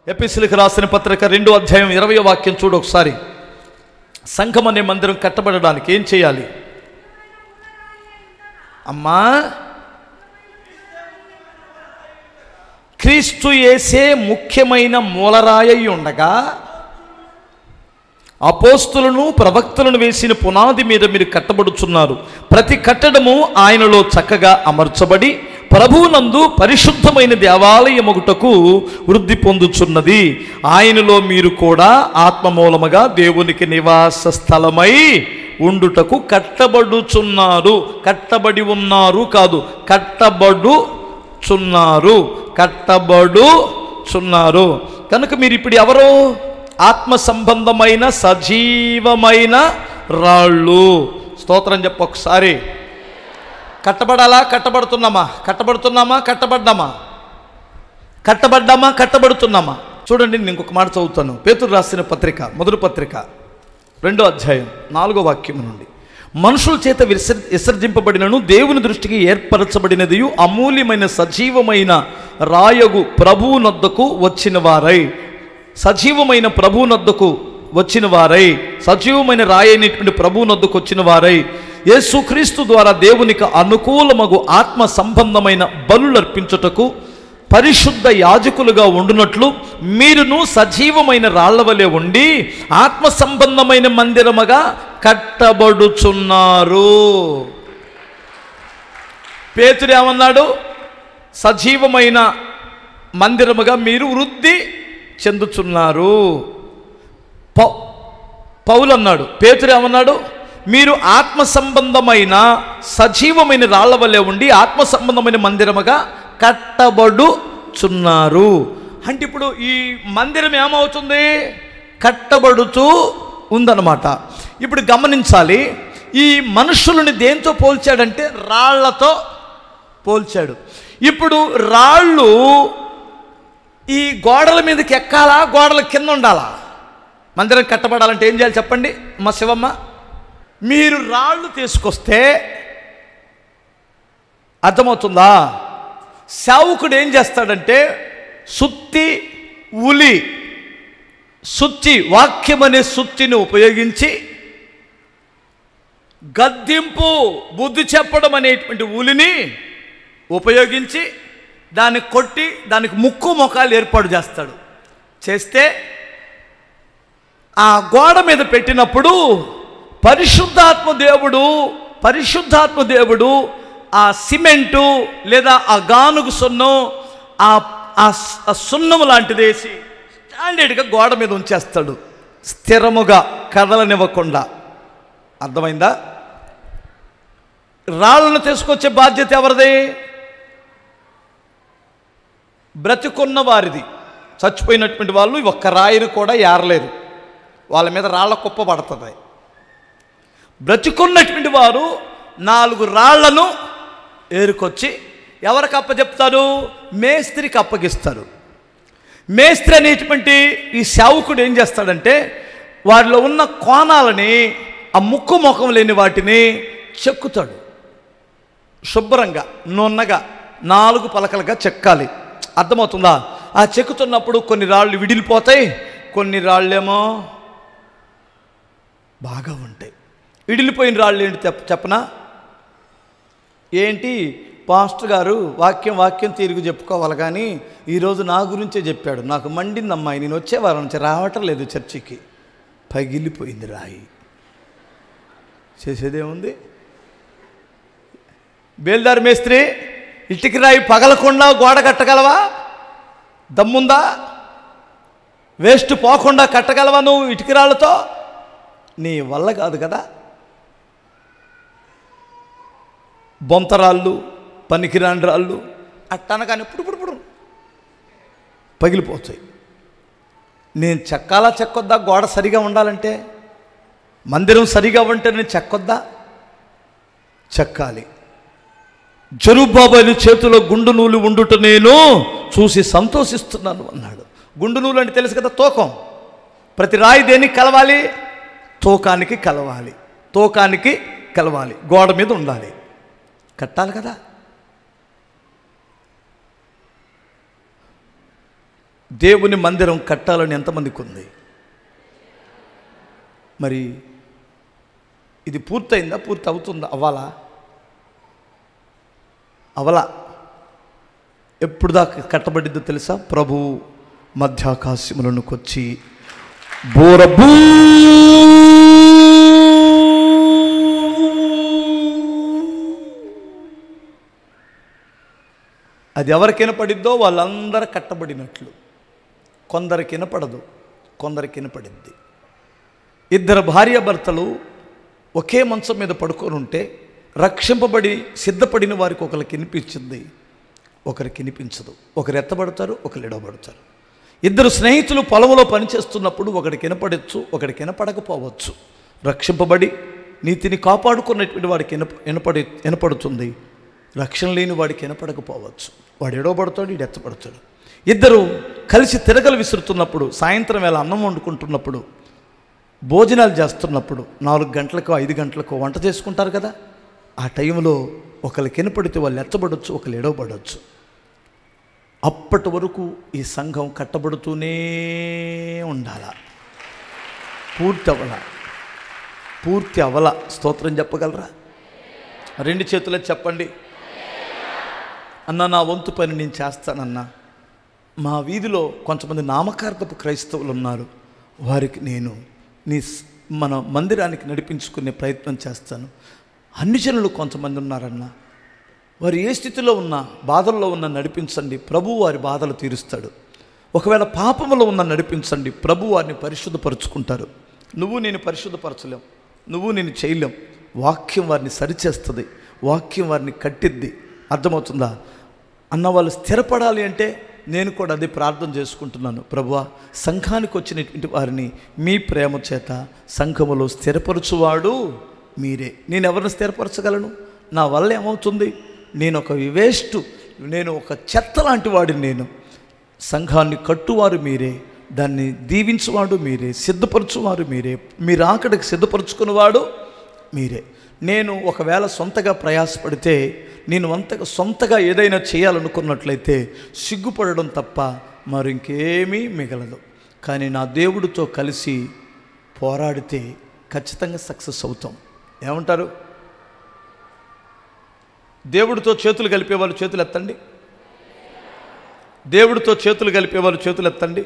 ఎపిసిలకు రాసిన పత్రిక రెండో అధ్యాయం ఇరవై వాక్యం చూడు ఒకసారి సంఘం అనే మందిరం కట్టబడడానికి ఏం చేయాలి అమ్మా క్రీస్తు యేసే ముఖ్యమైన మూలరాయి ఉండగా అపోస్తులను ప్రవక్తలను వేసిన పునాది మీద మీరు కట్టబడుచున్నారు ప్రతి కట్టడము ఆయనలో చక్కగా అమర్చబడి ప్రభువునందు పరిశుద్ధమైన దేవాలయముగుటకు వృద్ధి పొందుచున్నది ఆయనలో మీరు కూడా ఆత్మ మూలముగా దేవునికి నివాస స్థలమై ఉండుటకు కట్టబడుచున్నారు కట్టబడి ఉన్నారు కాదు కట్టబడుచున్నారు కట్టబడుచున్నారు కనుక మీరు ఇప్పుడు ఎవరు ఆత్మ సంబంధమైన సజీవమైన రాళ్ళు స్తోత్రం చెప్ప ఒకసారి కట్టబడాలా కట్టబడుతున్నామా కట్టబడుతున్నామా కట్టబడ్డామా కట్టబడ్డామా కట్టబడుతున్నామా చూడండి నేను ఇంకొక మాట చదువుతాను పేతురు రాసిన పత్రిక మొదటి పత్రిక రెండో అధ్యాయం నాలుగో వాక్యం నుండి మనుషుల చేత విసర్ విసర్జింపబడినను దేవుని దృష్టికి ఏర్పరచబడినది అమూల్యమైన సజీవమైన రాయగు ప్రభువు నొద్దకు వచ్చిన వారై సజీవమైన ప్రభు నొద్దకు వచ్చిన వారై సజీవమైన రాయైనటువంటి ప్రభు నొద్దకు వచ్చిన వారై యేసుక్రీస్తు ద్వారా దేవునికి అనుకూలమగు ఆత్మ సంబంధమైన బలులర్పించుటకు పరిశుద్ధ యాజకులుగా ఉండునట్లు మీరును సజీవమైన రాళ్ల వలె ఉండి ఆత్మ సంబంధమైన మందిరముగా కట్టబడుచున్నారు పేతుడు ఏమన్నాడు సజీవమైన మందిరముగా మీరు వృద్ధి చెందుచున్నారు పౌ పౌలు అన్నాడు పేతురు ఏమన్నాడు మీరు ఆత్మ సంబంధమైన సజీవమైన రాళ్ల వల్లే ఉండి ఆత్మ సంబంధమైన మందిరముగా కట్టబడుచున్నారు అంటే ఇప్పుడు ఈ మందిరం ఏమవుతుంది కట్టబడుతూ ఉందన్నమాట ఇప్పుడు గమనించాలి ఈ మనుషులని దేంతో పోల్చాడంటే రాళ్లతో పోల్చాడు ఇప్పుడు రాళ్ళు ఈ గోడల మీదకి ఎక్కాలా గోడల కింద ఉండాలా మందిరం కట్టబడాలంటే ఏం చేయాలి చెప్పండి మా శివమ్మ మీరు రాళ్ళు తీసుకొస్తే అర్థమవుతుందా సేవకుడు ఏం చేస్తాడంటే సుత్తి ఉలి సుత్తి వాక్యం అనే సుత్తిని ఉపయోగించి గద్దింపు బుద్ధి చెప్పడం అనేటువంటి ఉలిని ఉపయోగించి దాన్ని కొట్టి దానికి ముక్కు ముఖాలు ఏర్పాటు చేస్తాడు చేస్తే ఆ గోడ మీద పెట్టినప్పుడు పరిశుద్ధాత్మ దేవుడు పరిశుద్ధాత్మ దేవుడు ఆ సిమెంటు లేదా ఆ గానుగు సున్నం ఆ ఆ స్- ఆ సున్నము లాంటిది వేసి స్టాండర్డ్గా గోడ మీద ఉంచేస్తాడు స్థిరముగా కదలనివ్వకుండా అర్థమైందా రాళ్ళను తీసుకొచ్చే బాధ్యత ఎవరిది బ్రతికున్న వారిది చచ్చిపోయినటువంటి వాళ్ళు ఒక్క రాయిని కూడా ఏరలేరు వాళ్ళ మీద రాళ్ల కుప్ప పడుతుంది బ్రతికున్నటువంటి వారు నాలుగు రాళ్లను ఏరుకొచ్చి ఎవరికి అప్పచెప్తారు మేస్త్రికి అప్పగిస్తారు మేస్త్రి అనేటువంటి ఈ సేవకుడు ఏం చేస్తాడంటే వారిలో ఉన్న కోణాలని ఆ ముక్కు ముఖం లేని వాటిని చెక్కుతాడు శుభ్రంగా నున్నగా నాలుగు పలకలుగా చెక్కాలి అర్థమవుతుందా ఆ చెక్కుతున్నప్పుడు కొన్ని రాళ్ళు విడిలిపోతాయి కొన్ని రాళ్ళేమో బాగా ఉంటాయి విడిలిపోయిన రాళ్ళు ఏంటి చెప్ప చెప్పనా ఏంటి పాస్టర్ గారు వాక్యం వాక్యం తీరుగు చెప్పుకోవాలి కానీ ఈరోజు నా గురించే చెప్పాడు నాకు మండింది అమ్మాయి నేను వచ్చే వారం నుంచి రావటం లేదు చర్చికి పగిలిపోయింది రాయి చేసేదేముంది బేల్దార్ మేస్త్రి ఇటుకి రాయి పగలకుండా గోడ కట్టగలవా దమ్ముందా వేస్ట్ పోకుండా కట్టగలవా నువ్వు ఇటుకి రాళ్ళతో నీ వల్ల కాదు కదా బొంతరాళ్ళు పనికిరాని రాళ్ళు అట్టన కానీ ఇప్పుడు ఇప్పుడు ఇప్పుడు పగిలిపోతాయి నేను చెక్కాలా చెక్కొద్దా గోడ సరిగా ఉండాలంటే మందిరం సరిగా ఉంటే నేను చెక్కొద్దా చెక్కాలి జరుబాబాయిని చేతిలో గుండు నూలు ఉండుట నేను చూసి సంతోషిస్తున్నాను అన్నాడు గుండు నూలు అంటే తెలుసు కదా తూకం ప్రతి రాయి దేనికి కలవాలి తూకానికి కలవాలి తూకానికి కలవాలి గోడ మీద ఉండాలి కట్టాలి కదా దేవుని మందిరం కట్టాలని ఎంతమందికి ఉంది మరి ఇది పూర్తయిందా పూర్తి అవుతుందా అవ్వాలా అవలా ఎప్పుడు దాకా కట్టబడిద్దో తెలుసా ప్రభు మధ్యాకాశములకు వచ్చి బోరబూ అది ఎవరికి వినపడిద్దో వాళ్ళందరూ కట్టబడినట్లు కొందరికి వినపడదు కొందరికి వినపడిద్ది ఇద్దరు భార్యాభర్తలు ఒకే మంచం మీద పడుకొని ఉంటే రక్షింపబడి సిద్ధపడిన వారికి ఒకరికి వినిపించింది ఒకరికి వినిపించదు ఒకరు ఎత్తబడతారు ఒకరు ఎడవబడతారు ఇద్దరు స్నేహితులు పొలంలో పనిచేస్తున్నప్పుడు ఒకడికి వినపడచ్చు ఒకడికి వినపడకపోవచ్చు రక్షింపబడి నీతిని కాపాడుకున్నటువంటి వాడికి వినప వినపడి వినపడుతుంది రక్షణ లేని వాడికి వినపడకపోవచ్చు వాడు ఎడవబడతాడు వీడు ఎత్తబడతాడు ఇద్దరు కలిసి తిరగలు విసురుతున్నప్పుడు సాయంత్రం వేళ అన్నం వండుకుంటున్నప్పుడు భోజనాలు చేస్తున్నప్పుడు నాలుగు గంటలకు ఐదు గంటలకు వంట చేసుకుంటారు కదా ఆ టైంలో ఒకరికి వినపడితే వాళ్ళు ఎత్తబడవచ్చు ఒకరు ఎడవబడవచ్చు అప్పటి వరకు ఈ సంఘం కట్టబడుతూనే ఉండాల పూర్తి అవల పూర్తి అవల స్తోత్రం చెప్పగలరా రెండు చేతులే చెప్పండి అన్న నా వంతు పని నేను చేస్తానన్నా మా వీధిలో కొంతమంది నామకార్థపు క్రైస్తవులు ఉన్నారు వారికి నేను నీ స్- మన మందిరానికి నడిపించుకునే ప్రయత్నం చేస్తాను అన్ని జనులు కొంతమంది ఉన్నారన్న వారు ఏ స్థితిలో ఉన్నా బాధల్లో ఉన్న నడిపించండి ప్రభు వారి బాధలు తీరుస్తాడు ఒకవేళ పాపములో ఉన్న నడిపించండి ప్రభు వారిని పరిశుద్ధపరుచుకుంటారు నువ్వు నేను పరిశుద్ధపరచలేం నువ్వు నేను చేయలేం వాక్యం వారిని సరిచేస్తుంది వాక్యం వారిని కట్టిద్ది అర్థమవుతుందా అన్న వాళ్ళు స్థిరపడాలి అంటే నేను కూడా అదే ప్రార్థన చేసుకుంటున్నాను ప్రభువా సంఘానికి వచ్చినటువంటి వారిని మీ ప్రేమ చేత సంఘములో స్థిరపరచువాడు మీరే నేను ఎవరిని స్థిరపరచగలను నా వల్ల ఏమవుతుంది నేను ఒక వేస్ట్ నేను ఒక చెత్త లాంటి వాడిని నేను సంఘాన్ని కట్టువారు మీరే దాన్ని దీవించువాడు మీరే సిద్ధపరచువారు మీరే మీరు ఆకడికి సిద్ధపరచుకునేవాడు మీరే నేను ఒకవేళ సొంతగా ప్రయాసపడితే నేను అంతగా సొంతగా ఏదైనా చేయాలనుకున్నట్లయితే సిగ్గుపడడం తప్ప మరి ఇంకేమీ మిగలదు కానీ నా దేవుడితో కలిసి పోరాడితే ఖచ్చితంగా సక్సెస్ అవుతాం ఏమంటారు దేవుడితో చేతులు కలిపే వాళ్ళు చేతులు ఎత్తండి దేవుడితో చేతులు కలిపే వాళ్ళు చేతులు ఎత్తండి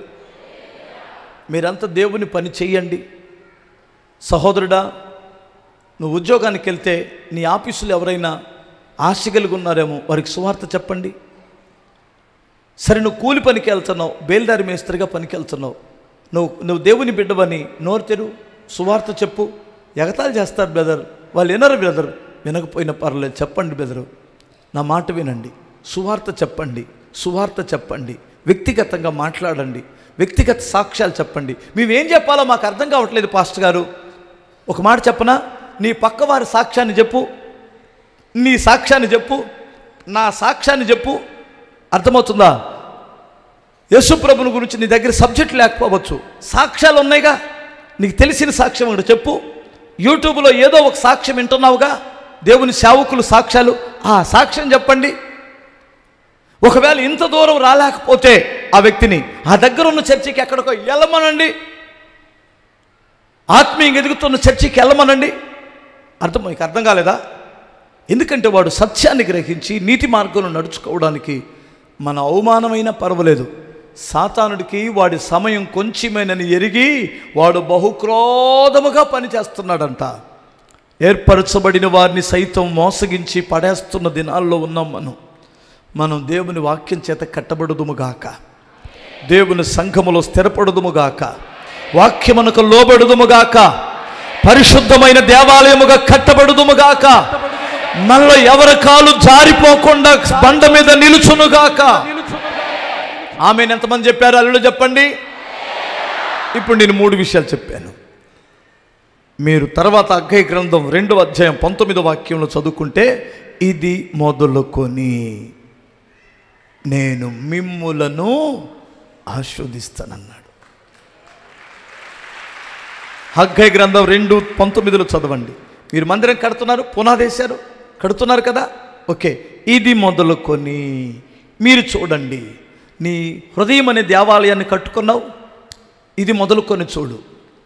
మీరంతా దేవుని పని చెయ్యండి సహోదరుడా నువ్వు ఉద్యోగానికి వెళ్తే నీ ఆఫీసులో ఎవరైనా ఆశ కలిగి ఉన్నారేమో వారికి సువార్త చెప్పండి సరే నువ్వు కూలి పనికి వెళ్తున్నావు బేల్దారి మేస్త్రిగా పనికి వెళ్తున్నావు నువ్వు నువ్వు దేవుని బిడ్డవని నోరు తెరు సువార్త చెప్పు ఎగతాళి చేస్తారు బ్రదర్ వాళ్ళు వినరు బ్రదర్ వినకపోయినా పర్లేదు చెప్పండి బ్రదరు నా మాట వినండి సువార్త చెప్పండి సువార్త చెప్పండి వ్యక్తిగతంగా మాట్లాడండి వ్యక్తిగత సాక్ష్యాలు చెప్పండి మేమేం చెప్పాలో మాకు అర్థం కావట్లేదు పాస్టర్ గారు ఒక మాట చెప్పనా నీ పక్కవారి సాక్ష్యాన్ని చెప్పు నీ సాక్ష్యాన్ని చెప్పు నా సాక్ష్యాన్ని చెప్పు అర్థమవుతుందా యేసుప్రభుని గురించి నీ దగ్గర సబ్జెక్ట్ లేకపోవచ్చు సాక్ష్యాలు ఉన్నాయిగా నీకు తెలిసిన సాక్ష్యం ఒకటి చెప్పు యూట్యూబ్లో ఏదో ఒక సాక్ష్యం వింటున్నావుగా దేవుని సేవకులు సాక్ష్యాలు ఆ సాక్ష్యం చెప్పండి ఒకవేళ ఇంత దూరం రాలేకపోతే ఆ వ్యక్తిని ఆ దగ్గర ఉన్న చర్చికి ఎక్కడికో వెళ్ళమనండి ఆత్మీయంగా ఎదుగుతున్న చర్చికి వెళ్ళమనండి అర్థం మీకు అర్థం కాలేదా ఎందుకంటే వాడు సత్యాన్ని గ్రహించి నీతి మార్గంలో నడుచుకోవడానికి మన అవమానమైన పర్వాలేదు సాతానుడికి వాడి సమయం కొంచెమేనని ఎరిగి వాడు బహుక్రోధముగా పనిచేస్తున్నాడంట ఏర్పరచబడిన వారిని సైతం మోసగించి పడేస్తున్న దినాల్లో ఉన్నాం మనం మనం దేవుని వాక్యం చేత కట్టబడుదుముగాక దేవుని సంఘములో స్థిరపడుదుముగాక వాక్యమునకు లోబడుదుముగాక పరిశుద్ధమైన దేవాలయముగా కట్టబడుదుముగాక మనలో ఎవరి కాలు జారిపోకుండా బండ మీద నిలుచునుగాక ఆమె ఎంతమంది చెప్పారు అల్లుడు చెప్పండి ఇప్పుడు నేను మూడు విషయాలు చెప్పాను మీరు తర్వాత అగ్గయ గ్రంథం రెండవ అధ్యాయం పంతొమ్మిదో వాక్యంలో చదువుకుంటే ఇది మొదలుకొని నేను మిమ్ములను ఆస్వాదిస్తానన్నాడు హగ్గయ గ్రంథం రెండు పంతొమ్మిదిలో చదవండి మీరు మందిరం కడుతున్నారు పునాదేశారు కడుతున్నారు కదా ఓకే ఇది మొదలుకొని మీరు చూడండి నీ హృదయం అనే దేవాలయాన్ని కట్టుకున్నావు ఇది మొదలుకొని చూడు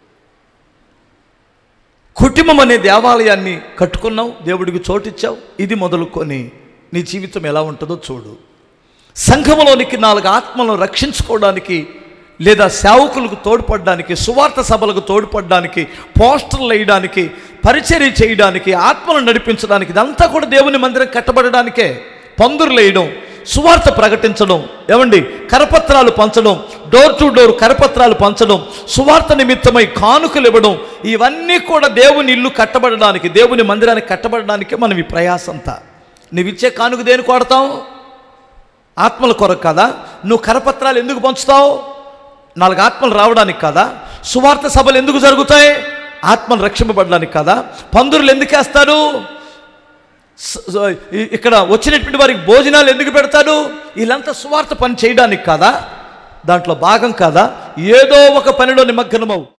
కుటుంబం అనే దేవాలయాన్ని కట్టుకున్నావు దేవుడికి చోటిచ్చావు ఇది మొదలుకొని నీ జీవితం ఎలా ఉంటుందో చూడు సంఘంలోనికి నాలుగు ఆత్మలను రక్షించుకోవడానికి లేదా సేవకులకు తోడ్పడడానికి సువార్త సభలకు తోడ్పడడానికి పోస్టర్లు వేయడానికి పరిచర్య చేయడానికి ఆత్మలను నడిపించడానికి ఇదంతా కూడా దేవుని మందిరం కట్టబడడానికే పందురులు వేయడం సువార్త ప్రకటించడం ఏమండి కరపత్రాలు పంచడం డోర్ టు డోర్ కరపత్రాలు పంచడం సువార్త నిమిత్తమై కానుకలు ఇవ్వడం ఇవన్నీ కూడా దేవుని ఇల్లు కట్టబడడానికి దేవుని మందిరానికి కట్టబడడానికే మనం ఈ ప్రయాసంతా నువ్వు ఇచ్చే కానుక దేని కొడతావు ఆత్మల కొరకు కదా నువ్వు కరపత్రాలు ఎందుకు పంచుతావు నాలుగు ఆత్మలు రావడానికి కదా సువార్త సభలు ఎందుకు జరుగుతాయి ఆత్మలు రక్షింపబడడానికి కదా పందురులు ఎందుకు వేస్తారు స- స- ఇ- ఇక్కడ వచ్చినటువంటి వారికి భోజనాలు ఎందుకు పెడతారు వీళ్ళంతా సువార్త పని చేయడానికి కాదా దాంట్లో భాగం కాదా ఏదో ఒక పనిలో నిమగ్నమవు